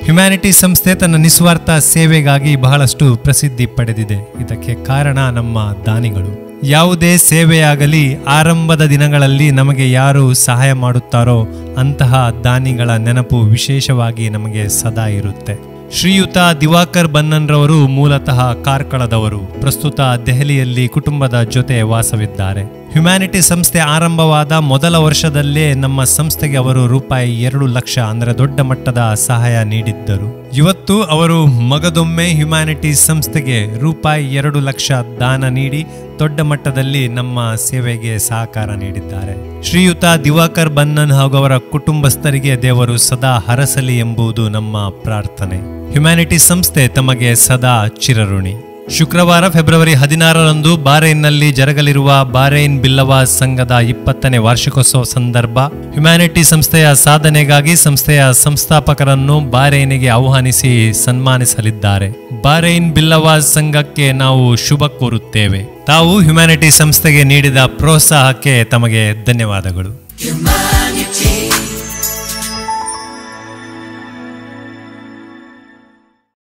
humanity ಸಂಸ್ಥೆ ತನ್ನ ನಿಸ್ವಾರ್ಥ ಸೇವೆಗಾಗಿ ಬಹಳಷ್ಟು ಪ್ರಸಿದ್ಧಿ ಪಡೆದಿದೆ ಇದಕ್ಕೆ ಕಾರಣ ನಮ್ಮ ದಾನಿಗಳು ಯಾವುದೇ ಸೇವೆಯಾಗಲಿ ಆರಂಭದ ದಿನಗಳಲ್ಲಿ ನಮಗೆ ಯಾರು ಸಹಾಯ ಮಾಡುತ್ತಾರೋ ಅಂತಹ ದಾನಿಗಳ ನೆನಪು ವಿಶೇಷವಾಗಿ ನಮಗೆ ಸದಾ ಇರುತ್ತೆ ಶ್ರೀಯುತ ದಿವಾಕರ್ ಬನ್ನನ್ರವರು ಮೂಲತಃ ಕಾರ್ಕಳದವರು ಪ್ರಸ್ತುತ ದೆಹಲಿಯಲ್ಲಿ ಕುಟುಂಬದ ಜೊತೆ ವಾಸವಿದ್ದಾರೆ ಹ್ಯುಮ್ಯಾನಿಟಿ ಸಂಸ್ಥೆ ಆರಂಭವಾದ ಮೊದಲ ವರ್ಷದಲ್ಲೇ ನಮ್ಮ ಸಂಸ್ಥೆಗೆ ಅವರು ರೂಪಾಯಿ ಎರಡು ಲಕ್ಷ ಅಂದರೆ ದೊಡ್ಡ ಮಟ್ಟದ ಸಹಾಯ ನೀಡಿದ್ದರು ಇವತ್ತು ಅವರು ಮಗದೊಮ್ಮೆ ಹ್ಯುಮ್ಯಾನಿಟಿ ಸಂಸ್ಥೆಗೆ ರೂಪಾಯಿ ಎರಡು ಲಕ್ಷ ದಾನ ನೀಡಿ ದೊಡ್ಡ ಮಟ್ಟದಲ್ಲಿ ನಮ್ಮ ಸೇವೆಗೆ ಸಹಕಾರ ನೀಡಿದ್ದಾರೆ ಶ್ರೀಯುತ ದಿವಾಕರ್ ಬನ್ನನ್ ಹಾಗೂ ಅವರ ಕುಟುಂಬಸ್ಥರಿಗೆ ದೇವರು ಸದಾ ಹರಸಲಿ ಎಂಬುದು ನಮ್ಮ ಪ್ರಾರ್ಥನೆ ಹ್ಯುಮ್ಯಾನಿಟಿ ಸಂಸ್ಥೆ ತಮಗೆ ಸದಾ ಚಿರಋಣಿ ಶುಕ್ರವಾರ ಫೆಬ್ರವರಿ ಹದಿನಾರರಂದು ಬಾರೈನ್ನಲ್ಲಿ ಜರಗಲಿರುವ ಬಾರೈನ್ ಬಿಲ್ಲವಾ ಸಂಘದ ಇಪ್ಪತ್ತನೇ ವಾರ್ಷಿಕೋತ್ಸವ ಸಂದರ್ಭ ಹ್ಯುಮ್ಯಾನಿಟಿ ಸಂಸ್ಥೆಯ ಸಾಧನೆಗಾಗಿ ಸಂಸ್ಥೆಯ ಸಂಸ್ಥಾಪಕರನ್ನು ಬಾರೈನಿಗೆ ಆಹ್ವಾನಿಸಿ ಸನ್ಮಾನಿಸಲಿದ್ದಾರೆ ಬಾರೈನ್ ಬಿಲ್ಲವಾ ಸಂಘಕ್ಕೆ ನಾವು ಶುಭ ಕೋರುತ್ತೇವೆ ತಾವು ಹ್ಯುಮ್ಯಾನಿಟಿ ಸಂಸ್ಥೆಗೆ ನೀಡಿದ ಪ್ರೋತ್ಸಾಹಕ್ಕೆ ತಮಗೆ ಧನ್ಯವಾದಗಳು Humanity